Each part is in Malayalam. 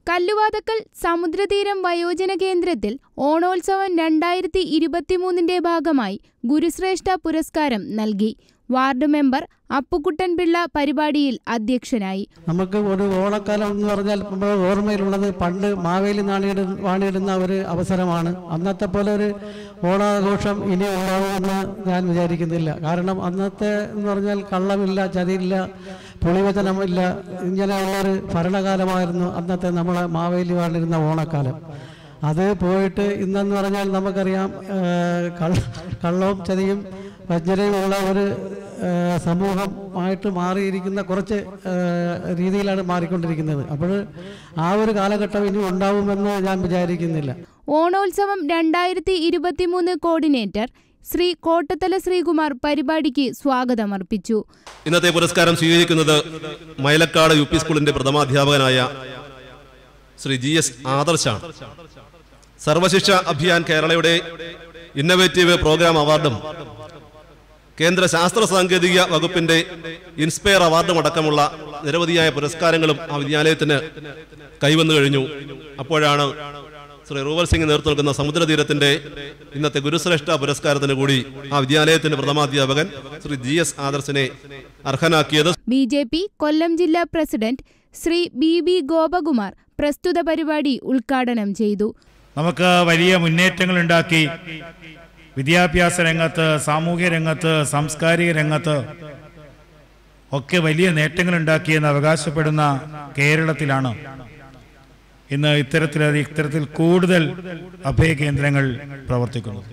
കല്ലുവാതക്കൽ സമുദ്രതീരം വയോജന കേന്ദ്രത്തിൽ ഓണോത്സവം രണ്ടായിരത്തി ഇരുപത്തിമൂന്നിന്റെ ഭാഗമായി ഗുരുശ്രേഷ്ഠ പുരസ്കാരം നൽകി വാർഡ് മെമ്പർ അപ്പുക്കുട്ടൻ പിള്ള പരിപാടിയിൽ അധ്യക്ഷനായി നമുക്ക് ഒരു ഓണക്കാലം എന്ന് പറഞ്ഞാൽ നമ്മുടെ ഓർമ്മയിലുള്ളത് പണ്ട് മാവേലി നാണിയിട വാണിയിടുന്ന ഒരു അവസരമാണ് അന്നത്തെ പോലെ ഒരു ഓണാഘോഷം ഇനി ഉണ്ടാവുമെന്ന് ഞാൻ വിചാരിക്കുന്നില്ല കാരണം അന്നത്തെ എന്ന് പറഞ്ഞാൽ കള്ളമില്ല ചതിയില്ല പുളിവചനമില്ല ഇങ്ങനെയുള്ളൊരു ഭരണകാലമായിരുന്നു അന്നത്തെ നമ്മളെ മാവേലി വാണിരുന്ന ഓണക്കാലം അത് പോയിട്ട് ഇന്നെന്ന് പറഞ്ഞാൽ നമുക്കറിയാം ഏഹ്, കള്ള കള്ളവും ചതിയും വഞ്ചനയുമുള്ള ഒരു ഏഹ്, സമൂഹമായിട്ട് മാറിയിരിക്കുന്ന കുറച്ച് ഏഹ്, രീതിയിലാണ് മാറിക്കൊണ്ടിരിക്കുന്നത് അപ്പോൾ ആ ഒരു കാലഘട്ടം ഇനി ഉണ്ടാവുമെന്ന് ഞാൻ വിചാരിക്കുന്നില്ല ഓണോത്സവം രണ്ടായിരത്തി ഇരുപത്തിമൂന്ന് കോർഡിനേറ്റർ ശ്രീ കോട്ടത്തല ശ്രീകുമാർ പരിപാടിക്ക് സ്വാഗതമർപ്പിച്ചു ഇന്നത്തെ പുരസ്കാരം സ്വീകരിക്കുന്നത് മൈലക്കാട് യു പി സ്കൂളിന്റെ പ്രഥമാധ്യാപകനായ ശ്രീ ജി എസ് ആദർശാണ് സർവശിക്ഷ അഭിയാൻ കേരളയുടെ ഇന്നവേറ്റീവ് പ്രോഗ്രാം അവാർഡും കേന്ദ്ര ശാസ്ത്ര സാങ്കേതിക വകുപ്പിന്റെ ഇൻസ്പയർ അവാർഡും അടക്കമുള്ള നിരവധിയായ പുരസ്കാരങ്ങളും ആ വിദ്യാലയത്തിന് കൈവന്നു കഴിഞ്ഞു അപ്പോഴാണ് ശ്രീ റൂവൽ സിംഗ് നേതൃത്വം നൽകുന്ന സമുദ്രതീരത്തിന്റെ ഇന്നത്തെ ഗുരുശ്രേഷ്ഠ പുരസ്കാരത്തിന് കൂടി ആ വിദ്യാലയത്തിന്റെ പ്രഥമാധ്യാപകൻ ശ്രീ ജി എസ് ആദർശിനെ അർഹനാക്കിയത് ബി ജെ പി കൊല്ലം ജില്ലാ president Shri B B Gopakumar പ്രസ്തുത പരിപാടി ഉദ്ഘാടനം ചെയ്തു നമുക്ക് വലിയ മുന്നേറ്റങ്ങൾ ഉണ്ടാക്കി വിദ്യാഭ്യാസ രംഗത്ത് സാമൂഹ്യ രംഗത്ത് സാംസ്കാരിക രംഗത്ത് ഒക്കെ വലിയ നേട്ടങ്ങൾ ഉണ്ടാക്കിയെന്ന് അവകാശപ്പെടുന്ന കേരളത്തിലാണ് ഇന്ന് ഇത്തരത്തിൽ ഇത്തരത്തിൽ കൂടുതൽ അഭയകേന്ദ്രങ്ങൾ പ്രവർത്തിക്കുന്നത്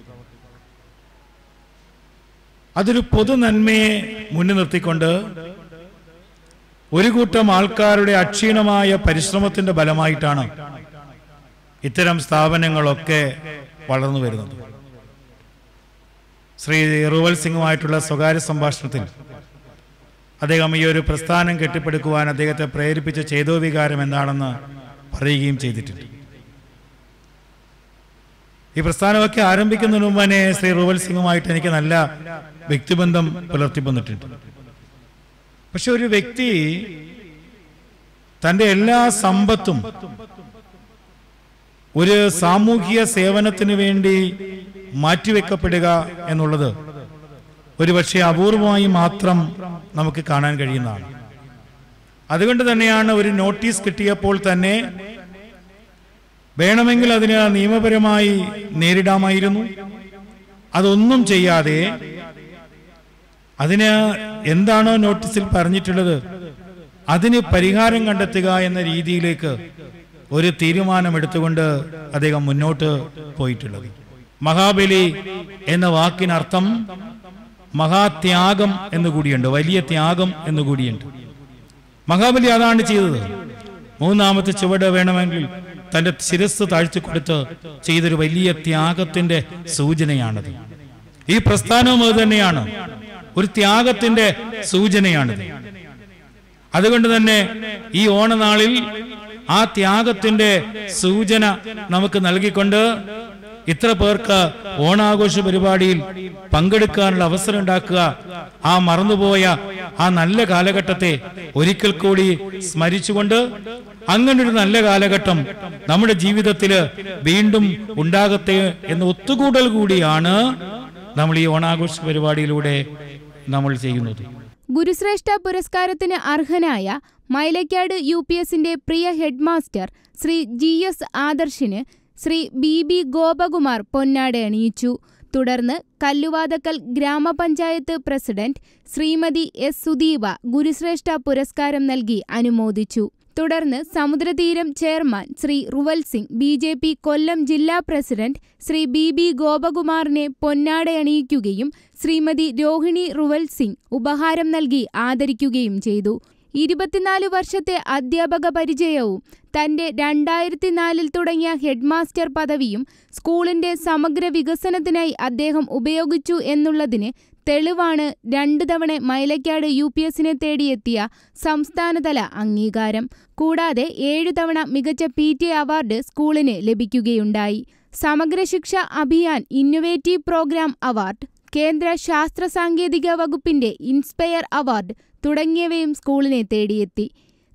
അതൊരു പൊതു നന്മയെ മുന്നിൽ നിർത്തിക്കൊണ്ട് ഒരു കൂട്ടം ആൾക്കാരുടെ അക്ഷീണമായ പരിശ്രമത്തിന്റെ ഫലമായിട്ടാണ് ഇത്തരം സ്ഥാപനങ്ങളൊക്കെ വളർന്നു വരുന്നത് ശ്രീ റുവൽ സിംഗുമായിട്ടുള്ള സ്വകാര്യ സംഭാഷണത്തിൽ അദ്ദേഹം ഈ ഒരു പ്രസ്ഥാനം കെട്ടിപ്പടുക്കുവാൻ അദ്ദേഹത്തെ പ്രേരിപ്പിച്ച ചേതോവികാരം എന്താണെന്ന് പറയുകയും ചെയ്തിട്ടുണ്ട് ഈ പ്രസ്ഥാനമൊക്കെ ആരംഭിക്കുന്നതിന് മുമ്പ് തന്നെ ശ്രീ റുവൽ സിംഗുമായിട്ട് എനിക്ക് നല്ല വ്യക്തിബന്ധം പുലർത്തി വന്നിട്ടുണ്ട് പക്ഷെ ഒരു വ്യക്തി തന്റെ എല്ലാ സമ്പത്തും ഒരു സാമൂഹിക സേവനത്തിന് വേണ്ടി മാറ്റിവെക്കപ്പെടുക എന്നുള്ളത് ഒരുപക്ഷെ അപൂർവമായി മാത്രം നമുക്ക് കാണാൻ കഴിയുന്നതാണ് അതുകൊണ്ട് തന്നെയാണ് ഒരു നോട്ടീസ് കിട്ടിയപ്പോൾ തന്നെ വേണമെങ്കിൽ അതിന് നിയമപരമായി നേരിടാമായിരുന്നു അതൊന്നും ചെയ്യാതെ അതിന് എന്താണോ നോട്ടീസിൽ പറഞ്ഞിട്ടുള്ളത് അതിന് പരിഹാരം കണ്ടെത്തുക എന്ന രീതിയിലേക്ക് ഒരു തീരുമാനമെടുത്തുകൊണ്ട് അദ്ദേഹം മുന്നോട്ട് പോയിട്ടുള്ളത് മഹാബലി എന്ന വാക്കിനർത്ഥം മഹാത്യാഗം എന്ന് കൂടിയുണ്ട് വലിയ ത്യാഗം എന്ന് കൂടിയുണ്ട് മഹാബലി അതാണ് ചെയ്തത് മൂന്നാമത്തെ ചുവട് വേണമെങ്കിൽ തന്റെ ശിരസ് താഴ്ത്തിക്കൊടുത്ത് ചെയ്തൊരു വലിയ ത്യാഗത്തിന്റെ സൂചനയാണത് ഈ പ്രസ്ഥാനവും അത് തന്നെയാണ് ഒരു ത്യാഗത്തിന്റെ സൂചനയാണിത് അതുകൊണ്ട് തന്നെ ഈ ഓണനാളിൽ ആ ത്യാഗത്തിന്റെ സൂചന നമുക്ക് നൽകിക്കൊണ്ട് ഇത്ര പേർക്ക് ഓണാഘോഷ പരിപാടിയിൽ പങ്കെടുക്കാനുള്ള അവസരം ഉണ്ടാക്കുക ആ മറന്നുപോയ ആ നല്ല കാലഘട്ടത്തെ ഒരിക്കൽ കൂടി സ്മരിച്ചുകൊണ്ട് അങ്ങനെ ഒരു നല്ല കാലഘട്ടം നമ്മുടെ ജീവിതത്തിൽ വീണ്ടും ഉണ്ടാകട്ടെ എന്ന ഒത്തുകൂടൽ കൂടിയാണ് നമ്മൾ ഈ ഓണാഘോഷ പരിപാടിയിലൂടെ നമ്മൾ ചെയ്യുന്നത് ഗുരുശ്രേഷ്ഠ പുരസ്കാരത്തിന് അർഹനായ മൈലക്കാട് യു പി എസിന്റെ പ്രിയ headmaster Shri G S ആദർശിന് Shri B B Gopakumar പൊന്നാട അണിയിച്ചു തുടർന്ന് കല്ലുവാതക്കൽ ഗ്രാമപഞ്ചായത്ത് പ്രസിഡന്റ് ശ്രീമതി എസ് സുദീപ ഗുരുശ്രേഷ്ഠ പുരസ്കാരം നൽകി അനുമോദിച്ചു തുടർന്ന് സമുദ്രതീരം chairman Shri Ruval Singh B J P Kollam ജില്ലാ president Shri B B ഗോപകുമാറിനെ പൊന്നാടയണിയിക്കുകയും Shrimati Rohini Ruval Singh ഉപഹാരം നൽകി ആദരിക്കുകയും ചെയ്തു ഇരുപത്തിനാല് വർഷത്തെ അധ്യാപക പരിചയവും തന്റെ രണ്ടായിരത്തി നാലിൽ തുടങ്ങിയ ഹെഡ്മാസ്റ്റർ പദവിയും സ്കൂളിന്റെ സമഗ്ര വികസനത്തിനായി അദ്ദേഹം ഉപയോഗിച്ചു എന്നുള്ളതിന് തെളിവാണ് രണ്ടു തവണ മൈലക്കാട് യു പി എസിനെ തേടിയെത്തിയ സംസ്ഥാനതല അംഗീകാരം കൂടാതെ ഏഴു തവണ മികച്ച പി ടി അവാർഡ് സ്കൂളിന് ലഭിക്കുകയുണ്ടായി സമഗ്ര ശിക്ഷ അഭിയാൻ ഇന്നൊവേറ്റീവ് പ്രോഗ്രാം അവാർഡ് കേന്ദ്ര ശാസ്ത്ര സാങ്കേതിക വകുപ്പിന്റെ ഇൻസ്പയർ അവാർഡ് തുടങ്ങിയവയും സ്കൂളിനെ തേടിയെത്തി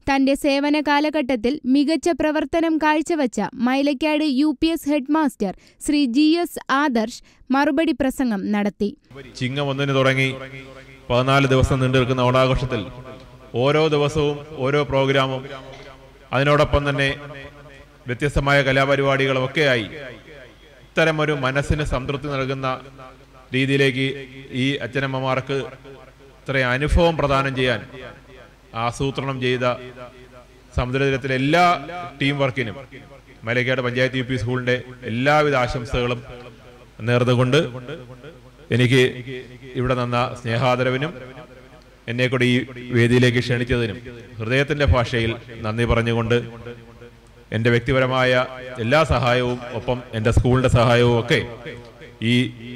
തന്റെ സേവന കാലഘട്ടത്തിൽ മികച്ച പ്രവർത്തനം കാഴ്ചവച്ച Mylakkad U P S headmaster Shri G S Adarsh മറുപടി പ്രസംഗം നടത്തി ചിങ്ങം ഒന്നിന് തുടങ്ങി പതിനാല് ദിവസം നീണ്ടു നിൽക്കുന്ന ഓണാഘോഷത്തിൽ ഓരോ ദിവസവും ഓരോ പ്രോഗ്രാമും അതിനോടൊപ്പം തന്നെ വ്യത്യസ്തമായ കലാപരിപാടികളും ഒക്കെയായി ഇത്തരമൊരു മനസ്സിന് സംതൃപ്തി നൽകുന്ന രീതിയിലേക്ക് ഈ അച്ഛനമ്മമാർക്ക് ഇത്രയും അനുഭവം പ്രദാനം ചെയ്യാൻ ആസൂത്രണം ചെയ്ത സമുദ്രതീരത്തിലെ എല്ലാ ടീം വർക്കിനും മലക്കാട് പഞ്ചായത്ത് യു പി സ്കൂളിന്റെ എല്ലാവിധ ആശംസകളും നേർന്നുകൊണ്ട് എനിക്ക് ഇവിടെ നിന്ന സ്നേഹാദരവിനും എന്നെ കൂടി ഈ വേദിയിലേക്ക് ക്ഷണിച്ചതിനും ഹൃദയത്തിന്റെ ഭാഷയിൽ നന്ദി പറഞ്ഞുകൊണ്ട് എൻ്റെ വ്യക്തിപരമായ എല്ലാ സഹായവും ഒപ്പം എൻ്റെ സ്കൂളിന്റെ സഹായവും ഒക്കെ ഈ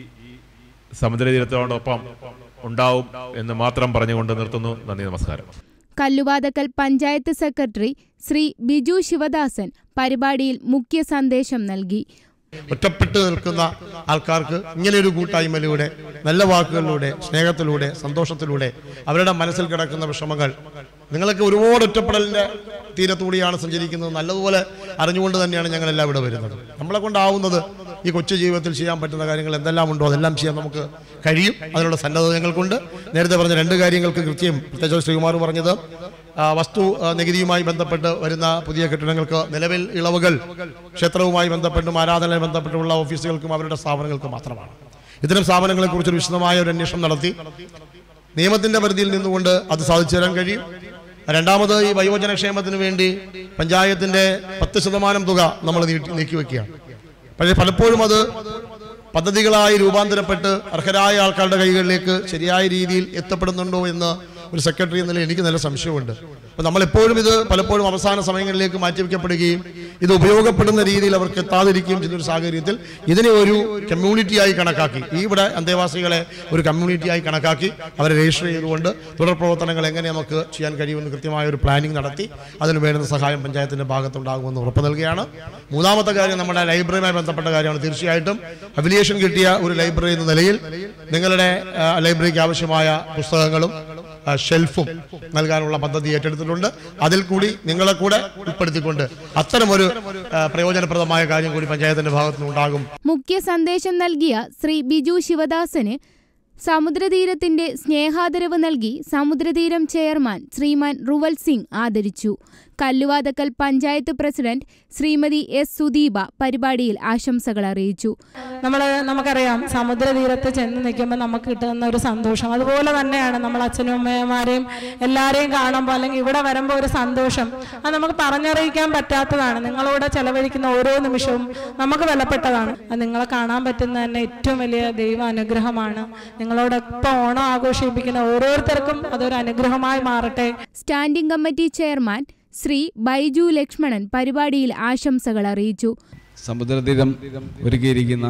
സമുദ്രതീരത്തോടൊപ്പം ഉണ്ടാവും എന്ന് മാത്രം പറഞ്ഞുകൊണ്ട് നിർത്തുന്നു നന്ദി നമസ്കാരം കല്ലുവാതക്കൽ പഞ്ചായത്ത് സെക്രട്ടറി ശ്രീ ബിജു ശിവദാസൻ പരിപാടിയിൽ മുഖ്യ സന്ദേശം നൽകി ഒറ്റപ്പെട്ടു നിൽക്കുന്ന ആൾക്കാർക്ക് ഇങ്ങനെയൊരു കൂട്ടായ്മയിലൂടെ നല്ല വാക്കുകളിലൂടെ സ്നേഹത്തിലൂടെ സന്തോഷത്തിലൂടെ അവരുടെ മനസ്സിൽ കിടക്കുന്ന വിഷമങ്ങൾ നിങ്ങളൊക്കെ ഒരുപാട് ഒറ്റപ്പെടലിന്റെ തീരത്തൂടെയാണ് സഞ്ചരിക്കുന്നത് നല്ലതുപോലെ അറിഞ്ഞുകൊണ്ട് തന്നെയാണ് ഞങ്ങളെല്ലാം ഇവിടെ വരുന്നത് നമ്മളെ കൊണ്ടാവുന്നത് ഈ കൊച്ചു ജീവിതത്തിൽ ചെയ്യാൻ പറ്റുന്ന കാര്യങ്ങൾ എന്തെല്ലാം ഉണ്ടോ അതെല്ലാം ചെയ്യാൻ നമുക്ക് കഴിയും അതിനുള്ള സന്നദ്ധത ഞങ്ങൾക്കുണ്ട് നേരത്തെ പറഞ്ഞ രണ്ട് കാര്യങ്ങൾക്ക് കൃത്യം പ്രത്യേകിച്ച് ശ്രീകുമാർ പറഞ്ഞത് ആ, വസ്തു ആ, നികുതിയുമായി ബന്ധപ്പെട്ട് വരുന്ന പുതിയ കെട്ടിടങ്ങൾക്ക് നിലവിൽ ഇളവുകൾ ക്ഷേത്രവുമായി ബന്ധപ്പെട്ടും ആരാധനയുമായി ബന്ധപ്പെട്ടുള്ള ഓഫീസുകൾക്കും അവരുടെ സ്ഥാപനങ്ങൾക്കും മാത്രമാണ് ഇത്തരം സ്ഥാപനങ്ങളെക്കുറിച്ചൊരു വിശദമായ ഒരു അന്വേഷണം നടത്തി നിയമത്തിന്റെ പരിധിയിൽ നിന്നുകൊണ്ട് അത് സാധിച്ചു തരാൻ കഴിയും രണ്ടാമത് ഈ വയോജനക്ഷേമത്തിന് വേണ്ടി പഞ്ചായത്തിന്റെ പത്ത് ശതമാനം തുക നമ്മൾ നീട്ടി നീക്കി വെക്കുകയാണ് പക്ഷേ പലപ്പോഴും അത് പദ്ധതികളായി രൂപാന്തരപ്പെട്ട് അർഹരായ ആൾക്കാരുടെ കൈകളിലേക്ക് ശരിയായ രീതിയിൽ എത്തപ്പെടുന്നുണ്ടോ എന്ന് ഒരു സെക്രട്ടറി എന്ന നിലയിൽ എനിക്ക് നല്ല സംശയമുണ്ട് അപ്പോൾ നമ്മളെപ്പോഴും ഇത് പലപ്പോഴും അവസാന സമയങ്ങളിലേക്ക് മാറ്റിവെക്കപ്പെടുകയും ഇത് ഉപയോഗപ്പെടുന്ന രീതിയിൽ അവർക്ക് എത്താതിരിക്കുകയും ചെയ്യുന്ന ഒരു സാഹചര്യത്തിൽ ഇതിനെ ഒരു കമ്മ്യൂണിറ്റിയായി കണക്കാക്കി ഈ ഇവിടെ അന്തേവാസികളെ ഒരു കമ്മ്യൂണിറ്റിയായി കണക്കാക്കി അവരെ രജിസ്റ്റർ ചെയ്തുകൊണ്ട് തുടർ പ്രവർത്തനങ്ങൾ എങ്ങനെ നമുക്ക് ചെയ്യാൻ കഴിയുമെന്ന് കൃത്യമായ ഒരു പ്ലാനിംഗ് നടത്തി അതിന് വേണ്ടുന്ന സഹായം പഞ്ചായത്തിന്റെ ഭാഗത്തുണ്ടാകുമെന്ന് ഉറപ്പ് നൽകുകയാണ് മൂന്നാമത്തെ കാര്യം നമ്മുടെ ലൈബ്രറിയുമായി ബന്ധപ്പെട്ട കാര്യമാണ് തീർച്ചയായിട്ടും അഫിലിയേഷൻ കിട്ടിയ ഒരു ലൈബ്രറി എന്ന നിലയിൽ നിങ്ങളുടെ ആ, ലൈബ്രറിക്ക് ആവശ്യമായ പുസ്തകങ്ങളും ആ, ഷെൽഫും നൽകാനുള്ള പദ്ധതി ഏറ്റെടുത്തിട്ടുണ്ട് അതിൽ കൂടി നിങ്ങളെ കൂടെ ഉൾപ്പെടുത്തിക്കൊണ്ട് അത്തരമൊരു ആ, പ്രയോജനപ്രദമായ കാര്യം കൂടി പഞ്ചായത്തിന്റെ ഭാഗത്തുനിന്ന് ഉണ്ടാകും മുഖ്യ സന്ദേശം നൽകിയ ശ്രീ ബിജു ശിവദാസന് സമുദ്രതീരത്തിന്റെ സ്നേഹാദരവ് നൽകി സമുദ്രതീരം ചെയർമാൻ ശ്രീമാൻ റുവൽ സിംഗ് ആദരിച്ചു കല്ലുവാതക്കൽ പഞ്ചായത്ത് പ്രസിഡന്റ് ശ്രീമതി എസ് സുദീപ പരിപാടിയിൽ ആശംസകൾ അറിയിച്ചു നമ്മൾ നമുക്കറിയാം സമുദ്രതീരത്ത് ചെന്ന് നിൽക്കുമ്പോൾ നമുക്ക് കിട്ടുന്ന ഒരു സന്തോഷം അതുപോലെ തന്നെയാണ് നമ്മൾ അച്ഛനും അമ്മമാരെയും എല്ലാവരെയും കാണുമ്പോൾ അല്ലെങ്കിൽ ഇവിടെ വരുമ്പോൾ ഒരു സന്തോഷം അത് നമുക്ക് പറഞ്ഞറിയിക്കാൻ പറ്റാത്തതാണ് നിങ്ങളോട് ചെലവഴിക്കുന്ന ഓരോ നിമിഷവും നമുക്ക് വിലപ്പെട്ടതാണ് അത് നിങ്ങളെ കാണാൻ പറ്റുന്ന തന്നെ ഏറ്റവും വലിയ ദൈവ അനുഗ്രഹമാണ് നിങ്ങളോടൊപ്പം ഓണം ആഘോഷിപ്പിക്കുന്ന ഓരോരുത്തർക്കും അതൊരു അനുഗ്രഹമായി മാറട്ടെ standing committee chairman Shri Baiju Lakshmanan പരിപാടിയിൽ ആശംസകൾ അറിയിച്ചു സമുദ്രതീരം ഒരുക്കിയിരിക്കുന്ന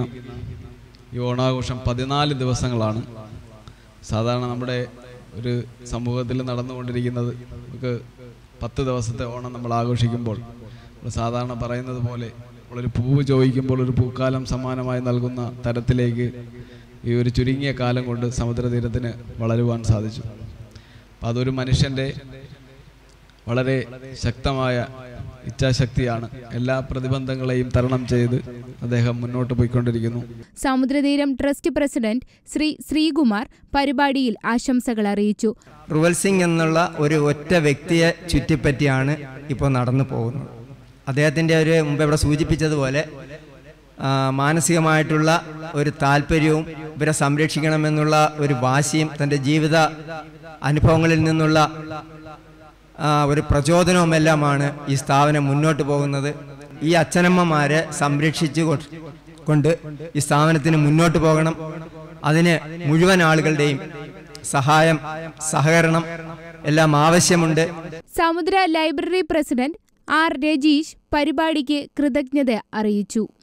ഈ ഓണാഘോഷം പതിനാല് ദിവസങ്ങളാണ് സാധാരണ നമ്മുടെ ഒരു സമൂഹത്തിൽ നടന്നുകൊണ്ടിരിക്കുന്നത് നമുക്ക് പത്ത് ദിവസത്തെ ഓണം നമ്മൾ ആഘോഷിക്കുമ്പോൾ നമ്മൾ സാധാരണ പറയുന്നത് പോലെ നമ്മളൊരു പൂവ് ചോദിക്കുമ്പോൾ ഒരു പൂക്കാലം സമ്മാനമായി നൽകുന്ന തരത്തിലേക്ക് ഈ ഒരു ചുരുങ്ങിയ കാലം കൊണ്ട് സമുദ്രതീരത്തിന് വളരുവാൻ സാധിച്ചു അപ്പം അതൊരു മനുഷ്യൻ്റെ വളരെ ശക്തമായ ഇച്ഛാശക്തിയാണ് എല്ലാ പ്രതിബന്ധങ്ങളെയും തരണം ചെയ്ത് അദ്ദേഹം മുന്നോട്ട് പോയിക്കൊണ്ടിരിക്കുന്നു സമുദ്രതീരം ട്രസ്റ്റ് പ്രസിഡന്റ് ശ്രീ ശ്രീകുമാർ പരിപാടിയിൽ ആശംസകൾ അറിയിച്ചു റുവൽ സിംഗ് എന്നുള്ള ഒരു ഒറ്റ വ്യക്തിയെ ചുറ്റിപ്പറ്റിയാണ് ഇപ്പോൾ നടന്നു പോകുന്നത് അദ്ദേഹത്തിൻ്റെ ഒരു മുമ്പ് ഇവിടെ സൂചിപ്പിച്ചതുപോലെ ആ, മാനസികമായിട്ടുള്ള ഒരു താല്പര്യവും ഇവരെ സംരക്ഷിക്കണമെന്നുള്ള ഒരു വാശിയും തൻ്റെ ജീവിത അനുഭവങ്ങളിൽ നിന്നുള്ള ആ, ഒരു പ്രചോദനവും എല്ലാമാണ് ഈ സ്ഥാപനം മുന്നോട്ട് പോകുന്നത് ഈ അച്ഛനമ്മമാരെ സംരക്ഷിച്ചു കൊ- കൊണ്ട് ഈ സ്ഥാപനത്തിന് മുന്നോട്ട് പോകണം അതിന് മുഴുവൻ ആളുകളുടെയും സഹായം സഹകരണം എല്ലാം ആവശ്യമുണ്ട് സമുദ്ര ലൈബ്രറി പ്രസിഡന്റ് ആർ രജീഷ് പരിപാടിക്ക് കൃതജ്ഞത അറിയിച്ചു